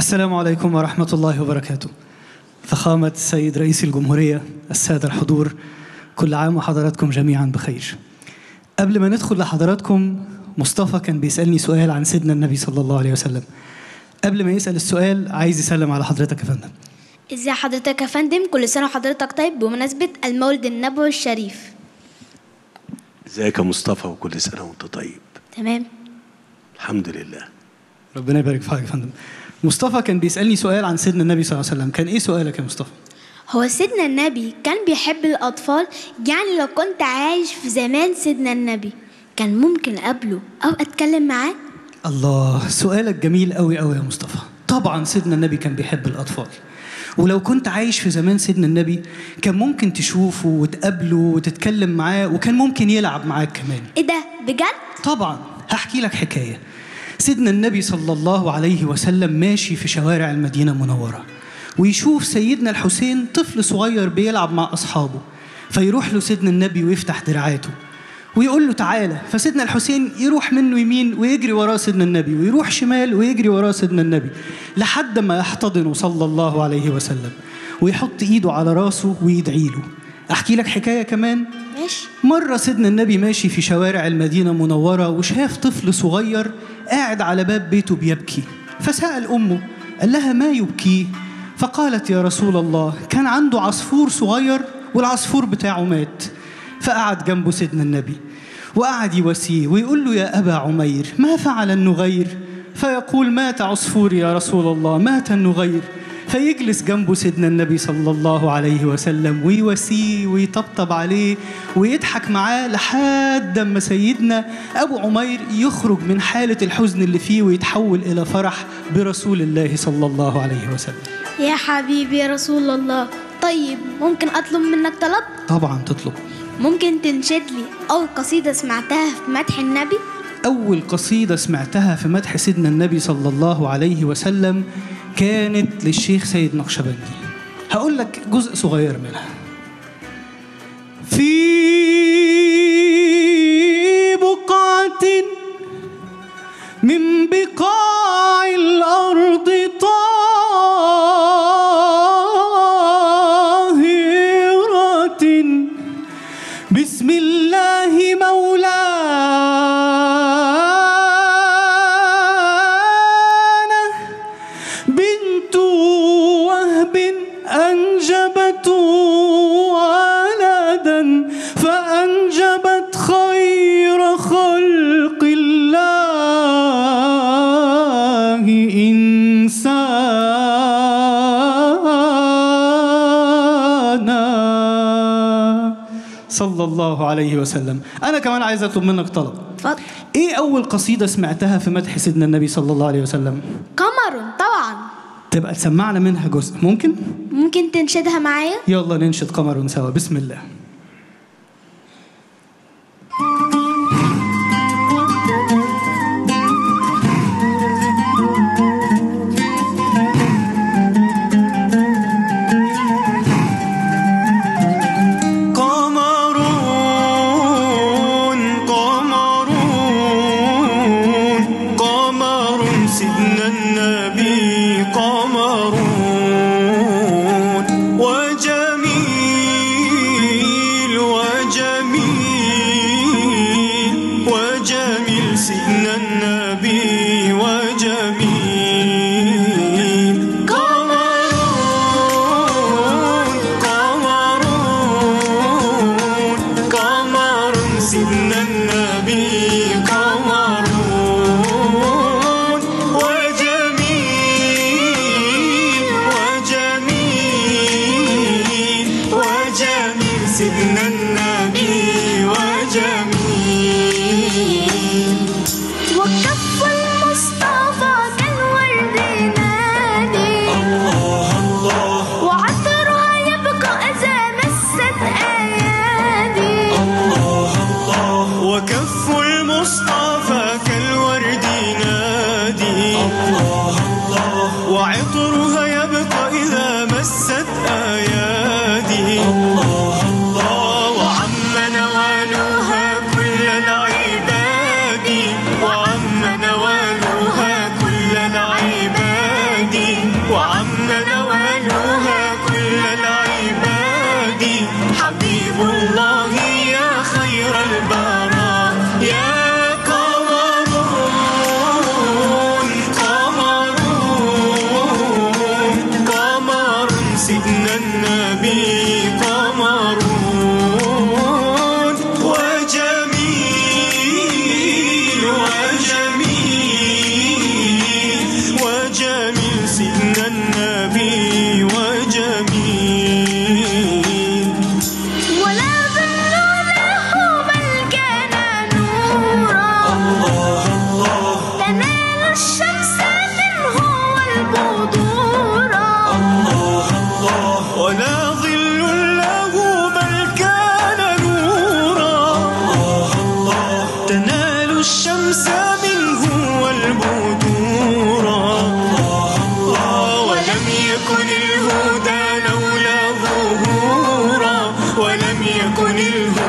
السلام عليكم ورحمة الله وبركاته فخامة السيد رئيس الجمهورية السادة الحضور كل عام وحضراتكم جميعا بخير قبل ما ندخل لحضراتكم مصطفى كان بيسألني سؤال عن سيدنا النبي صلى الله عليه وسلم قبل ما يسأل السؤال عايز يسلم على حضرتك يا فندم ازي حضرتك يا فندم كل سنه وحضرتك طيب بمناسبه المولد النبوي الشريف ازيك يا مصطفى وكل سنه وانت طيب تمام الحمد لله ربنا يبارك في حضرتك يا فندم مصطفى كان بيسألني سؤال عن سيدنا النبي صلى الله عليه وسلم كان ايه سؤالك يا مصطفى هو سيدنا النبي كان بيحب الاطفال يعني لو كنت عايش في زمان سيدنا النبي كان ممكن اقابله او اتكلم معاه الله سؤالك جميل قوي قوي يا مصطفى طبعا سيدنا النبي كان بيحب الأطفال ولو كنت عايش في زمان سيدنا النبي كان ممكن تشوفه وتقابله وتتكلم معاه وكان ممكن يلعب معاك كمان ايه ده بجد طبعا هحكي لك حكاية سيدنا النبي صلى الله عليه وسلم ماشي في شوارع المدينة المنورة ويشوف سيدنا الحسين طفل صغير بيلعب مع أصحابه فيروح له سيدنا النبي ويفتح دراعاته ويقول له تعالى فسيدنا الحسين يروح منه يمين ويجري وراه سيدنا النبي ويروح شمال ويجري وراه سيدنا النبي لحد ما يحتضنه صلى الله عليه وسلم ويحط ايده على راسه ويدعي له احكي لك حكايه كمان ماشي مرة سيدنا النبي ماشي في شوارع المدينة المنورة وشاف طفل صغير قاعد على باب بيته بيبكي فسأل أمه قال لها ما يبكيه فقالت يا رسول الله كان عنده عصفور صغير والعصفور بتاعه مات فقعد جنبه سيدنا النبي وقعد يواسيه ويقول له يا أبا عمير ما فعل النغير فيقول مات عصفوري يا رسول الله مات النغير فيجلس جنبه سيدنا النبي صلى الله عليه وسلم ويواسيه ويطبطب عليه ويضحك معاه لحد ما سيدنا أبو عمير يخرج من حالة الحزن اللي فيه ويتحول إلى فرح برسول الله صلى الله عليه وسلم يا حبيبي يا رسول الله طيب ممكن اطلب منك طلب طبعا تطلب ممكن تنشد لي اول قصيده سمعتها في مدح النبي أول قصيدة سمعتها في مدح سيدنا النبي صلى الله عليه وسلم كانت للشيخ سيد نقشبندي هقول لك جزء صغير منها في بقعة من بقاع الأرض طاهرة بسم الله مولانا بنت وهب أنجبت ولدا فأنجبت خير خلق الله إنسانا صلى الله عليه وسلم أنا كمان عايز أطلب منك طلب اتفضل إيه أول قصيدة سمعتها في مدح سيدنا النبي صلى الله عليه وسلم قمر طبعا تبقى تسمعنا منها جزء ممكن؟ ممكن تنشدها معايا يلا ننشد قمر سوا بسم الله قمرون قمرون قمر سيدنا النبي قمرون وجميل وجميل وجميل سيدنا النبي وجميل قمرون قمرون قمر سيدنا النبي قمرون وجميل وجميل وجميل سيدنا النبي وجميل وكف المصطفى كالورد نادي الله الله وعطرها يبقى إذا مست أيادي الله الله وكف المصطفى كالورد نادي الله الله وعطرها يبقى إذا مست أيادي الله الله وعم نوالها كل العباد يكن الهدى